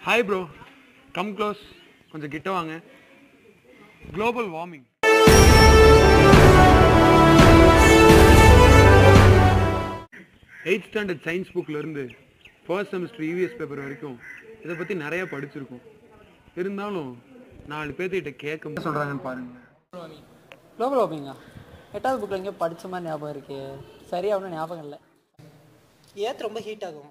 Hi bro come close கொஞ்சம் கிட்ட வாங்க global warming eight standard science புக்லேருந்து ஃபர்ஸ்ட் செமஸ்டர் யூஎஸ் பேப்பர் வரைக்கும் இதை பற்றி நிறைய படிச்சிருக்கோம் இருந்தாலும் நாலு பேர்த்திட்ட கேட்க சொல்கிறாங்கன்னு பாருங்க குளோபல் வார்மிங்கா எட்டாவது புக்கில் எங்கேயோ படிச்ச மாதிரி ஞாபகம் இருக்கு சரியா ஒன்றும் ஞாபகம் இல்லை ஏத் ரொம்ப ஹீட் ஆகும்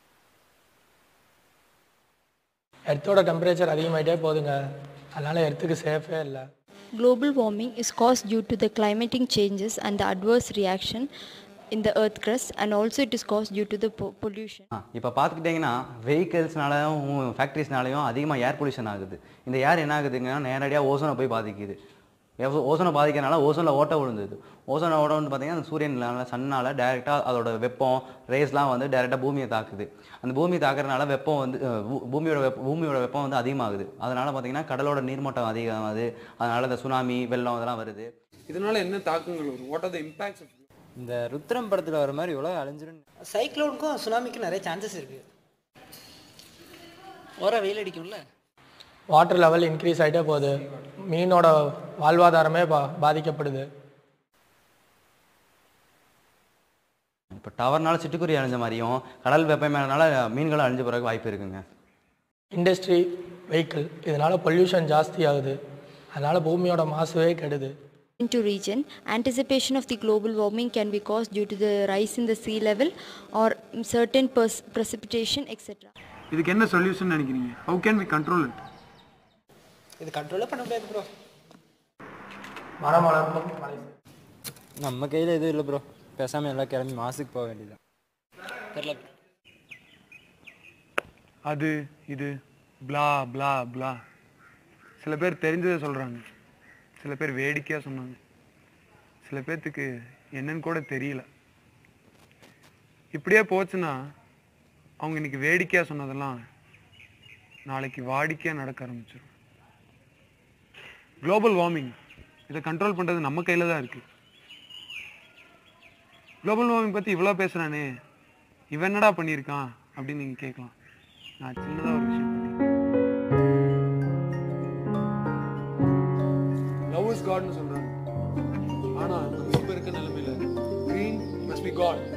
எர்த்தோட டெம்பரேச்சர் அதிகமாகிட்டே போகுதுங்க அதனால் எர்த்துக்கு சேஃபே இல்லை Global warming is caused due to the climatic changes and the adverse reaction in the earth crust and also it is caused due to the po- pollution. இப்போ பார்த்துக்கிட்டிங்கன்னா வெஹிக்கிள்ஸ்னாலையும் ஃபேக்ட்ரிஸ்னாலையும் அதிகமாக ஏர் பொல்யூஷன் ஆகுது இந்த ஏர் என்ன ஆகுதுங்கன்னா நேரடியாக ஓசோனை போய் பாதிக்குது எவ்வளோ ஓசோனை பாதிக்கிறனால ஓசோனில் ஓட்ட விழுந்தது ஓசோனை ஓட்ட வந்து பார்த்தீங்கன்னா அந்த சூரியனால சன்னால் டேரெக்டாக அதோட வெப்பம் ரேஸ்லாம் வந்து டேரெக்டாக பூமியை தாக்குது அந்த பூமியை தாக்குறதுனால வெப்பம் வந்து அஹ், பூ- பூமியோட வெப்ப பூமியோட வெப்பம் வந்து அதிகமாகுது அதனால் பார்த்தீங்கன்னா கடலோட நீர்மட்டம் அதிகமாகுது அதனால் இந்த சுனாமி வெள்ளம் இதெல்லாம் வருது இதனால என்ன தாக்கங்கள் வரும் வாட் ஆர் த இம்பாக்ட்ஸ் இந்த ருத்ரம் படத்தில் வர மாதிரி உலகம் அழிஞ்சிரும் சைக்ளோனுக்கும் சுனாமிக்கும் நிறைய சான்சஸ் இருக்கு ஓர வெயில் அடிக்கும்ல வாட்டர் லெவல் இன்க்ரீஸ் ஆகிட்டே போகுது மீனோட வாழ்வாதாரமே பா பாதிக்கப்படுது இப்போ டவர்னால சிட்டுக்குருவி அழிஞ்ச மாதிரியும் கடல் வெப்பமயனால மீன்களும் அழிஞ்ச பிறகு வாய்ப்பு இருக்குங்க இண்டஸ்ட்ரி வெஹிக்கிள் இதனால் பொல்யூஷன் ஜாஸ்தி ஆகுது அதனால் பூமியோட மாசுவே கெடுது Into region, anticipation of the global warming can be caused due to the rise in the sea level or certain pers- precipitation etc. இதுக்கு என்ன சொல்யூஷன் நினைக்கிறீங்க how can we control it இது கண்ட்ரோலே பண்ண முடியாது ப்ரோ மரம் வளர்ப்பும் மழை நம்ம கையில் எதுவும் இல்லை ப்ரோ பேசாமல் எல்லாம் கிளம்பி மாசுக்கு போக வேண்டியது தெரில அது இது blah blah blah சில பேர் தெரிஞ்சதை சொல்கிறாங்க சில பேர் வேடிக்கையாக சொன்னாங்க சில பேர்த்துக்கு என்னன்னு கூட தெரியல இப்படியே போச்சுன்னா அவங்க இன்னைக்கு வேடிக்கையாக சொன்னதெல்லாம் நாளைக்கு வாடிக்கையாக நடக்க ஆரம்பிச்சிடும் குளோபல் வார்மிங் இதை கண்ட்ரோல் பண்ணுறது நம்ம கையில் தான் இருக்குது குளோபல் வார்மிங் பற்றி இவ்வளோ பேசுகிறானே இவன் என்னடா பண்ணியிருக்கான் அப்படின்னு நீங்கள் கேட்கலாம் நான் சின்னதாக ஒரு விஷயம் பண்ணியிருக்கேன் லவ் இஸ் காட்னு சொல்கிறாங்க ஆனால் நம்ம இப்போ இருக்க நிலைமையில க்ரீன் மஸ்ட் பி காட்